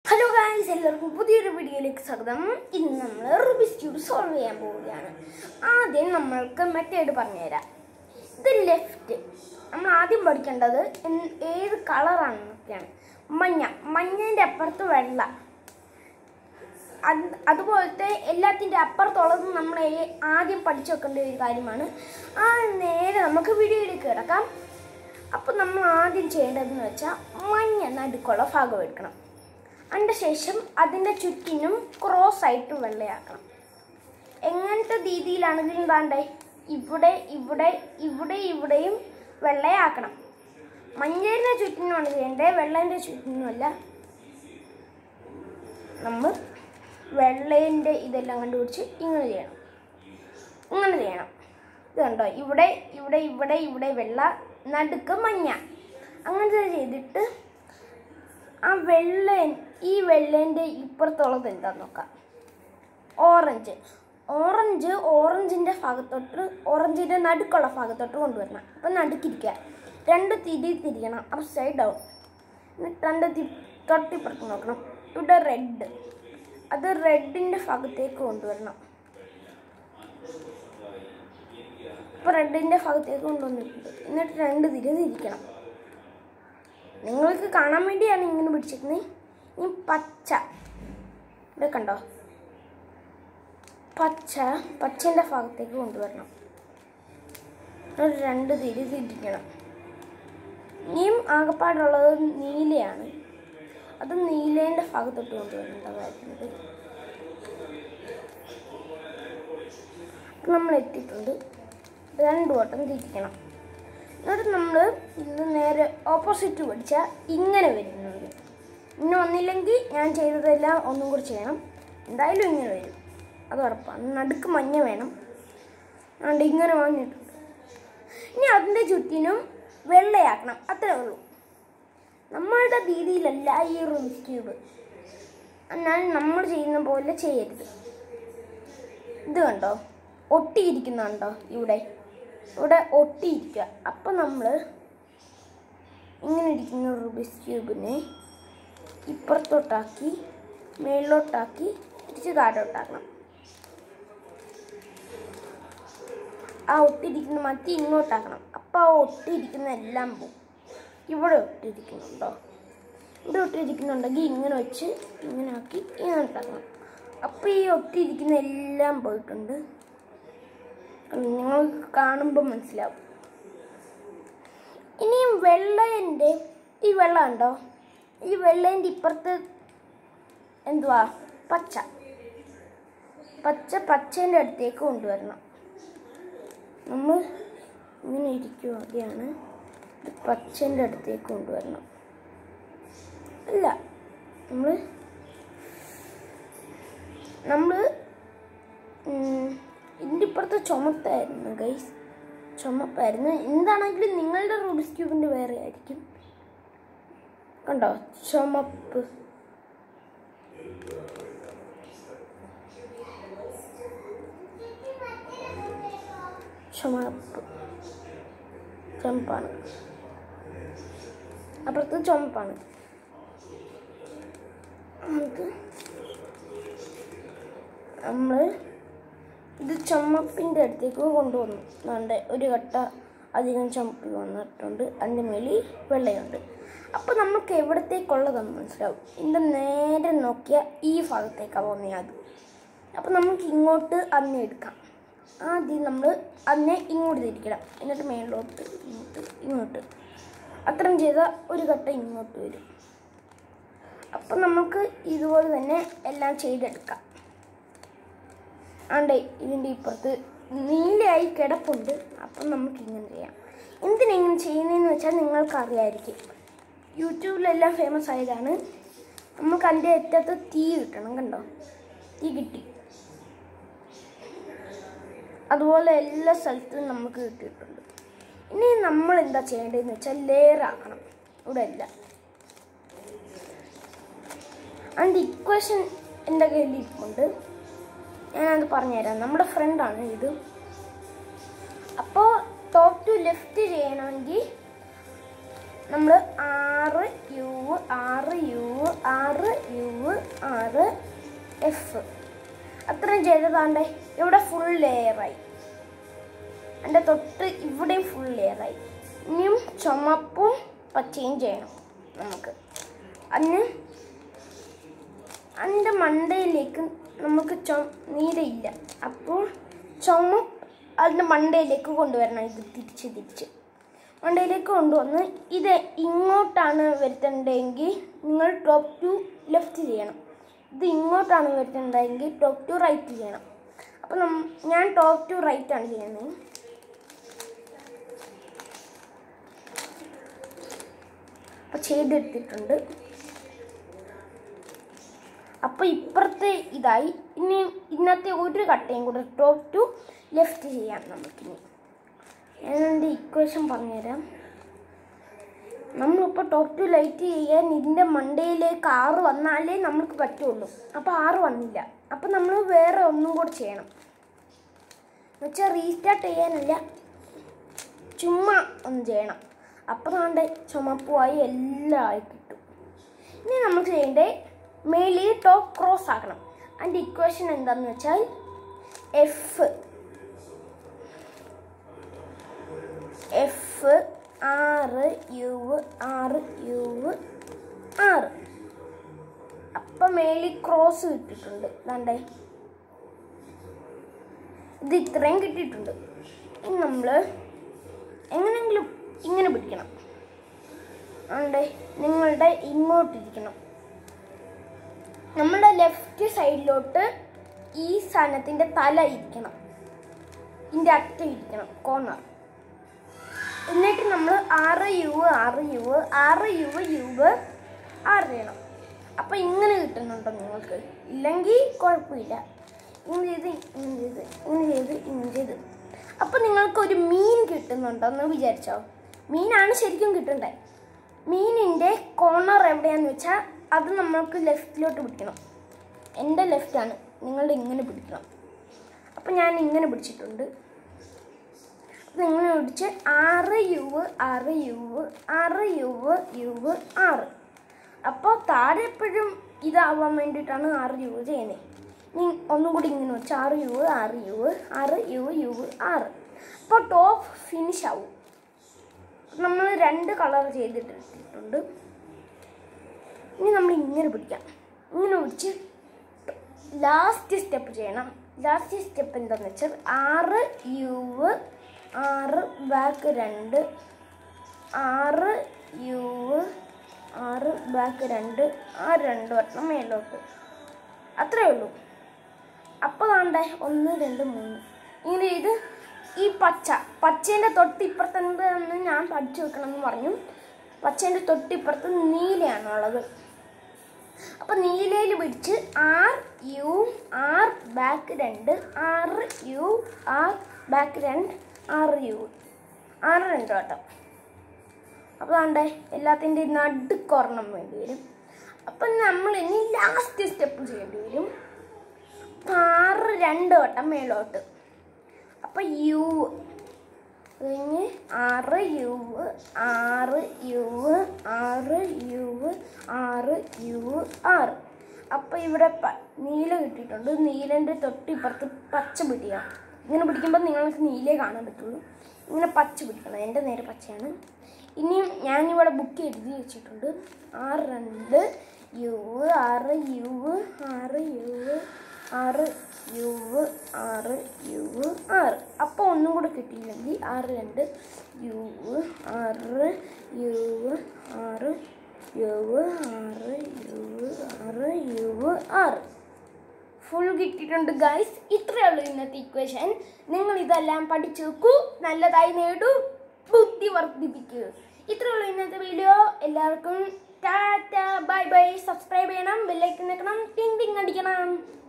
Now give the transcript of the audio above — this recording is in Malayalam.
ഹലോ ഗായ്സ് എല്ലാവർക്കും പുതിയൊരു വീഡിയോയിലേക്ക് സ്വാഗതം ഇന്ന് നമ്മൾ റുബിസ് ക്യൂബ് സോൾവ് ചെയ്യാൻ പോവുകയാണ് ആദ്യം നമ്മൾക്ക് മെത്തേഡ് പറഞ്ഞുതരാം ഇത് ലെഫ്റ്റ് നമ്മൾ ആദ്യം പഠിക്കേണ്ടത് എന്ത്- ഏത് കളറാണെന്നൊക്കെയാണ് മഞ്ഞ മഞ്ഞേൻ്റെ അപ്പുറത്ത് വെള്ള അത് അതുപോലത്തെ എല്ലാത്തിൻ്റെ അപ്പുറത്തുള്ളത് നമ്മൾ ഏ- ആദ്യം പഠിച്ചു വെക്കേണ്ട ഒരു കാര്യമാണ് ആ നേരെ നമുക്ക് വീഡിയോയിലേക്ക് കിടക്കാം അപ്പോൾ നമ്മൾ ആദ്യം ചെയ്യേണ്ടതെന്ന് വെച്ചാൽ മഞ്ഞ നടുക്കുള്ള ഭാഗം എടുക്കണം അതിൻ്റെ ശേഷം അതിൻ്റെ ചുറ്റിനും ക്രോസ് ആയിട്ട് വെള്ളയാക്കണം എങ്ങനത്തെ രീതിയിലാണെങ്കിലും താണ്ടേ ഇവിടെ ഇവിടെ ഇവിടെ ഇവിടെയും വെള്ളയാക്കണം മഞ്ഞേൻ്റെ ചുറ്റിനുമാണ് ചെയ്യേണ്ടത് വെള്ളേൻ്റെ ചുറ്റിനുമല്ല നമ്മൾ വെള്ളേൻ്റെ ഇതെല്ലാം കണ്ടുപിടിച്ച് ഇങ്ങനെ ചെയ്യണം ഇങ്ങനെ ചെയ്യണം ഇത് കണ്ടോ ഇവിടെ ഇവിടെ ഇവിടെ ഇവിടെ വെള്ള നടുക്ക് മഞ്ഞ അങ്ങനത്തെ ചെയ്തിട്ട് ആ വെള്ളൻ ഈ വെള്ളേൻ്റെ ഇപ്പുറത്തുള്ളത് എന്താന്ന് നോക്കാം ഓറഞ്ച് ഓറഞ്ച് ഓറഞ്ചിൻ്റെ ഭാഗത്തോട്ട് ഓറഞ്ചിൻ്റെ നടുക്കുള്ള ഭാഗത്തോട്ട് കൊണ്ടുവരണം അപ്പം നടുക്കിരിക്കുക രണ്ട് തിരി തിരിയണം അപ്സൈഡ് ഡൗൺ എന്നിട്ട് രണ്ട് തി തൊട്ടിപ്പുറത്ത് നോക്കണം ഇവിടെ റെഡ് അത് റെഡിൻ്റെ ഭാഗത്തേക്ക് കൊണ്ടുവരണം ഇപ്പോൾ റെഡിൻ്റെ ഭാഗത്തേക്ക് കൊണ്ടുവന്നിട്ടുണ്ട് എന്നിട്ട് രണ്ട് തിരി തിരിക്കണം നിങ്ങൾക്ക് കാണാൻ വേണ്ടിയാണ് ഇങ്ങനെ പിടിച്ചിരിക്കുന്നത് ഈ പച്ച ഇവിടെ കണ്ടോ പച്ച പച്ചൻ്റെ ഭാഗത്തേക്ക് കൊണ്ടുവരണം ഒരു രണ്ട് തിരി തിരിക്കണം ഇനിയും ആകപ്പാടുള്ളത് നീലയാണ് അത് നീലേൻ്റെ ഭാഗത്തോട്ട് കൊണ്ടുവരേണ്ടതായിട്ടുണ്ട് നമ്മൾ എത്തിയിട്ടുണ്ട് രണ്ട് വട്ടം തിരിക്കണം എന്നിട്ട് നമ്മൾ ഇത് നേരെ ഓപ്പോസിറ്റ് പഠിച്ചാൽ ഇങ്ങനെ വരുന്നുണ്ട് ഇങ്ങനെ വന്നില്ലെങ്കിൽ ഞാൻ ചെയ്തതെല്ലാം ഒന്നും കൂടി ചെയ്യണം എന്തായാലും ഇങ്ങനെ വരും അത് ഉറപ്പാണ് നടുക്ക് മഞ്ഞ വേണം അതുകൊണ്ട് ഇങ്ങനെ വന്നിട്ടുണ്ട് ഇനി അതിൻ്റെ ചുറ്റിനും വെള്ളയാക്കണം അത്രേ ഉള്ളൂ നമ്മളുടെ രീതിയിലല്ല ഈ റൂംസ് ക്യൂബ് എന്നാൽ നമ്മൾ ചെയ്യുന്ന പോലെ ചെയ്യരുത് ഇത് കണ്ടോ ഒട്ടിയിരിക്കുന്നുണ്ടോ ഇവിടെ ഇവിടെ ഒട്ടിയിരിക്കുക അപ്പം നമ്മൾ ഇങ്ങനെ ഇരിക്കുന്ന റുബിസ് ക്യൂബിനെ ഇപ്പുറത്തോട്ടാക്കി മേളിലോട്ടാക്കി തിരിച്ച് താഴോട്ടാക്കണം ആ ഒട്ടിയിരിക്കുന്ന മറ്റി ഇങ്ങോട്ടാക്കണം അപ്പോൾ ആ ഒട്ടിയിരിക്കുന്ന എല്ലാം പോകും ഇവിടെ ഒട്ടിയിരിക്കുന്നുണ്ടോ ഇവിടെ ഒട്ടിയിരിക്കുന്നുണ്ടെങ്കിൽ ഇങ്ങനെ വെച്ച് ഇങ്ങനെ ആക്കി ഇങ്ങനെ ഇട്ടാക്കണം അപ്പോൾ ഈ ഒട്ടിയിരിക്കുന്ന എല്ലാം പോയിട്ടുണ്ട് നിങ്ങൾക്ക് കാണുമ്പോൾ മനസ്സിലാവും ഇനിയും വെള്ളേൻ്റെ ഈ വെള്ളം ഉണ്ടോ ഈ വെള്ളേൻ്റെ ഇപ്പുറത്ത് എന്തുവാ പച്ച പച്ച പച്ചേൻ്റെ അടുത്തേക്ക് കൊണ്ടുവരണം നമ്മൾ ഇങ്ങനെ ഇരിക്കുകയാണ് ഇത് പച്ചേൻ്റെ അടുത്തേക്ക് കൊണ്ടുവരണം അല്ല നമ്മൾ നമ്മൾ ഇതിൻ്റെ ഇപ്പുറത്ത് ചുമപ്പായിരുന്നു ഗൈസ് ചുമപ്പായിരുന്നു എന്താണെങ്കിലും നിങ്ങളുടെ റൂബിസ് ക്യൂബിൻ്റെ വേറെ ആയിരിക്കും കണ്ടോ ചുമപ്പ് ചുമപ്പ് ചുമപ്പാണ് അപ്പുറത്ത് ചുമപ്പാണ് അത് നമ്മൾ ഇത് ചുമപ്പിൻ്റെ അടുത്തേക്ക് കൊണ്ടുവന്നു അതുകൊണ്ട് ഒരു കട്ട അധികം ചുമപ്പ് വന്നിട്ടുണ്ട് അതിൻ്റെ മേളിൽ വെള്ളയുണ്ട് അപ്പോൾ നമുക്ക് എവിടത്തേക്കുള്ളതെന്ന് മനസ്സിലാവും ഇതിൻ്റെ നേരെ നോക്കിയാൽ ഈ ഭാഗത്തേക്കാണ് പോകുന്നത് അത് അപ്പോൾ നമുക്ക് ഇങ്ങോട്ട് അതിനെ എടുക്കാം ആദ്യം നമ്മൾ അതിനെ ഇങ്ങോട്ട് തിരിക്കണം എന്നിട്ട് മേളിലോട്ട് ഇങ്ങോട്ട് ഇങ്ങോട്ട് അത്രയും ചെയ്താൽ ഒരു കട്ട ഇങ്ങോട്ട് വരും അപ്പം നമുക്ക് ഇതുപോലെ തന്നെ എല്ലാം ചെയ്തെടുക്കാം ആണ്ടേ ഇതിൻ്റെ ഇപ്പുറത്ത് നീലയായി കിടപ്പുണ്ട് അപ്പം നമുക്ക് ഇങ്ങനെ ചെയ്യാം എന്തിനെങ്ങനെ ചെയ്യുന്നതെന്ന് വെച്ചാൽ നിങ്ങൾക്ക് അറിയാമായിരിക്കും യൂട്യൂബിലെല്ലാം ഫേമസ് ആയതാണ് നമുക്ക് അതിൻ്റെ അറ്റത്ത് തീ കിട്ടണം കണ്ടോ തീ കിട്ടി അതുപോലെ എല്ലാ സ്ഥലത്തും നമുക്ക് കിട്ടിയിട്ടുണ്ട് ഇനി നമ്മൾ എന്താ ചെയ്യേണ്ടതെന്ന് വെച്ചാൽ ലെയർ ആക്കണം ഇവിടെ എല്ലാം അതിൻ്റെ ഇക്വേഷൻ എൻ്റെ കയ്യിൽ ഇരിപ്പുണ്ട് ഞാനത് പറഞ്ഞുതരാം നമ്മുടെ ഫ്രണ്ടാണ് ഇത് അപ്പോൾ ടോപ്പ് ടു ലെഫ്റ്റ് ചെയ്യണമെങ്കിൽ നമ്മൾ ആറ് U R U R U ആറ് എഫ് അത്രയും ചെയ്തതാണ്ടേ ഇവിടെ ഫുൾ ലെയറായി എൻ്റെ തൊട്ട് ഇവിടെയും ഫുൾ ലെയറായി ഇനിയും ചുമപ്പും പച്ചയും ചെയ്യണം നമുക്ക് അതിന് അതിൻ്റെ മണ്ടയിലേക്ക് നമുക്ക് ചൊ നീരയില്ല അപ്പോൾ ചുമ അതിൻ്റെ മണ്ടയിലേക്ക് കൊണ്ടുവരണം ഇത് തിരിച്ച് തിരിച്ച് മണ്ടയിലേക്ക് കൊണ്ടുവന്ന് ഇത് ഇങ്ങോട്ടാണ് വരുത്തേണ്ടതെങ്കിൽ നിങ്ങൾ ടോപ്പ് ടു ലെഫ്റ്റ് ചെയ്യണം ഇത് ഇങ്ങോട്ടാണ് വരുത്തേണ്ടതെങ്കിൽ ടോപ്പ് ടു റൈറ്റ് ചെയ്യണം അപ്പം നം ഞാൻ ടോപ്പ് ടു റൈറ്റ് ആണ് ചെയ്യുന്നത് അപ്പം ചെയ്തെടുത്തിട്ടുണ്ട് അപ്പോൾ ഇപ്പുറത്തെ ഇതായി ഇനി ഇന്നത്തെ ഒരു കട്ടയും കൂടെ ടോപ്പ് ടു ലെഫ്റ്റ് ചെയ്യാം നമുക്കിനി ഞാൻ എൻ്റെ ഇക്വേഷൻ പറഞ്ഞുതരാം നമ്മളിപ്പോൾ ടോപ്പ് ടു ലൈറ്റ് ചെയ്യാൻ ഇതിൻ്റെ മണ്ടയിലേക്ക് ആറ് വന്നാലേ നമുക്ക് പറ്റുള്ളൂ അപ്പോൾ ആറ് വന്നില്ല അപ്പോൾ നമ്മൾ വേറെ ഒന്നും കൂടെ ചെയ്യണം എന്നുവെച്ചാൽ റീസ്റ്റാർട്ട് ചെയ്യാനല്ല ചുമ്മാ ഒന്ന് ചെയ്യണം അപ്പോൾ നമ്മുടെ ചുമപ്പുമായി എല്ലാം ആയി കിട്ടും ഇനി നമുക്ക് ചെയ്യേണ്ടത് മേളിൽ ടോപ്പ് ക്രോസ് ആക്കണം അതിൻ്റെ ഇക്വേഷൻ എന്താന്ന് വെച്ചാൽ F F R U R U R അപ്പം മേളിൽ ക്രോസ് കിട്ടിയിട്ടുണ്ട് ദാണ്ടേ ഇത് ഇത്രയും കിട്ടിയിട്ടുണ്ട് ഇനി നമ്മൾ എങ്ങനെയെങ്കിലും ഇങ്ങനെ പിടിക്കണം ആണ്ടേ നിങ്ങളുടെ ഇങ്ങോട്ടിരിക്കണം നമ്മുടെ ലെഫ്റ്റ് സൈഡിലോട്ട് ഈ സാധനത്തിൻ്റെ തല ഇരിക്കണം ഇതിൻ്റെ അറ്റം ഇരിക്കണം കോർണർ എന്നിട്ട് നമ്മൾ ആറ് U R U R U U ആറ് ചെയ്യണം അപ്പം ഇങ്ങനെ കിട്ടുന്നുണ്ടോ നിങ്ങൾക്ക് ഇല്ലെങ്കിൽ കുഴപ്പമില്ല ഇങ്ങനെ ചെയ്ത് ഇങ്ങനെ ചെയ്ത് ഇങ്ങനെ ചെയ്ത് ഇങ്ങനെ ചെയ്ത് അപ്പം നിങ്ങൾക്ക് ഒരു മീൻ കിട്ടുന്നുണ്ടോന്ന് വിചാരിച്ചോ മീനാണ് ശരിക്കും കിട്ടണ്ടേ മീനിൻ്റെ കോർണർ എവിടെയാന്ന് വെച്ചാൽ അത് നമ്മൾക്ക് ലെഫ്റ്റിലോട്ട് പിടിക്കണം എൻ്റെ ലെഫ്റ്റാണ് നിങ്ങളുടെ ഇങ്ങനെ പിടിക്കണം അപ്പം ഞാൻ ഇങ്ങനെ പിടിച്ചിട്ടുണ്ട് അപ്പം ഇങ്ങനെ പിടിച്ച് ആറ് U R U R U U ആറ് അപ്പോൾ താഴെ എപ്പോഴും ഇതാവാൻ വേണ്ടിയിട്ടാണ് ആറ് യു ചെയ്യുന്നത് ഇനി ഒന്നും കൂടി ഇങ്ങനെ വെച്ച് ആറ് U R U R U U ആറ് അപ്പോൾ ടോപ്പ് ഫിനിഷ് ആവും നമ്മൾ രണ്ട് കളർ ചെയ്തിട്ടിട്ടുണ്ട് ഇനി നമ്മൾ ഇങ്ങനെ പിടിക്കാം ഇങ്ങനെ പിടിച്ച് ലാസ്റ്റ് സ്റ്റെപ്പ് ചെയ്യണം ലാസ്റ്റ് സ്റ്റെപ്പ് എന്താന്ന് വെച്ചാൽ ആറ് യു ആറ് ബാക്ക് രണ്ട് ആറ് യു ആറ് ബാക്ക് രണ്ട് ആ രണ്ട് വട്ടം മേലോട്ട് അത്രേ ഉള്ളൂ അപ്പോൾ വേണ്ടേ ഒന്ന് രണ്ട് മൂന്ന് ഇങ്ങനെ ഇത് ഈ പച്ച പച്ചേൻ്റെ തൊട്ടിപ്പുറത്തുണ്ടെന്ന് ഞാൻ പഠിച്ചു വെക്കണം എന്ന് പറഞ്ഞു പച്ചേൻ്റെ തൊട്ടിപ്പുറത്ത് നീലയാണുള്ളത് അപ്പൊ നീലയിൽ പിടിച്ച് ആർ യു ആർ ബാക്ക് രണ്ട് ആറ് യു ആർ ബാക്ക് രണ്ട് ആറ് യു ആറ് രണ്ട് വട്ടം അപ്പോൾ വേണ്ടേ എല്ലാത്തിൻ്റെ നടുക്കൊരെണ്ണം വേണ്ടി വരും അപ്പം നമ്മൾ ഇനി ലാസ്റ്റ് സ്റ്റെപ്പ് ചെയ്യേണ്ടി വരും ആറ് രണ്ട് വട്ടം മേലോട്ട് അപ്പം യു കഴിഞ്ഞ് ആറ് U R U R U R U R അപ്പം ഇവിടെ പ- നീല കിട്ടിയിട്ടുണ്ട് നീലൻ്റെ തൊട്ടിപ്പുറത്ത് പച്ച പിടിക്കുക ഇങ്ങനെ പിടിക്കുമ്പോൾ നിങ്ങൾക്ക് നീലേ കാണാൻ പറ്റുള്ളൂ ഇങ്ങനെ പച്ച പിടിക്കണം എൻ്റെ നേരെ പച്ചയാണ് ഇനിയും ഞാനിവിടെ ബുക്ക് എഴുതി വെച്ചിട്ടുണ്ട് ആറ് രണ്ട് U R U R U R U R U ആറ് അപ്പോൾ ഒന്നും കൂടെ കിട്ടിയില്ലെങ്കിൽ ആറ് രണ്ട് U R U R U R U R U ആറ് ഫുൾ കിട്ടിയിട്ടുണ്ട് ഗൈസ് ഇത്രയേ ഉള്ളൂ ഇന്നത്തെ ഇക്വേഷൻ നിങ്ങൾ ഇതെല്ലാം പഠിച്ചു വെക്കൂ നല്ലതായി നേടൂ ബുദ്ധി വർദ്ധിപ്പിക്കൂ ഇത്രയേ ഉള്ളൂ ഇന്നത്തെ വീഡിയോ എല്ലാവർക്കും ടാറ്റ ബൈ ബൈ സബ്സ്ക്രൈബ് ചെയ്യണം ബെല്ലൈക്കൻ നിൽക്കണം ടിങ് ടിങ് അടിക്കണം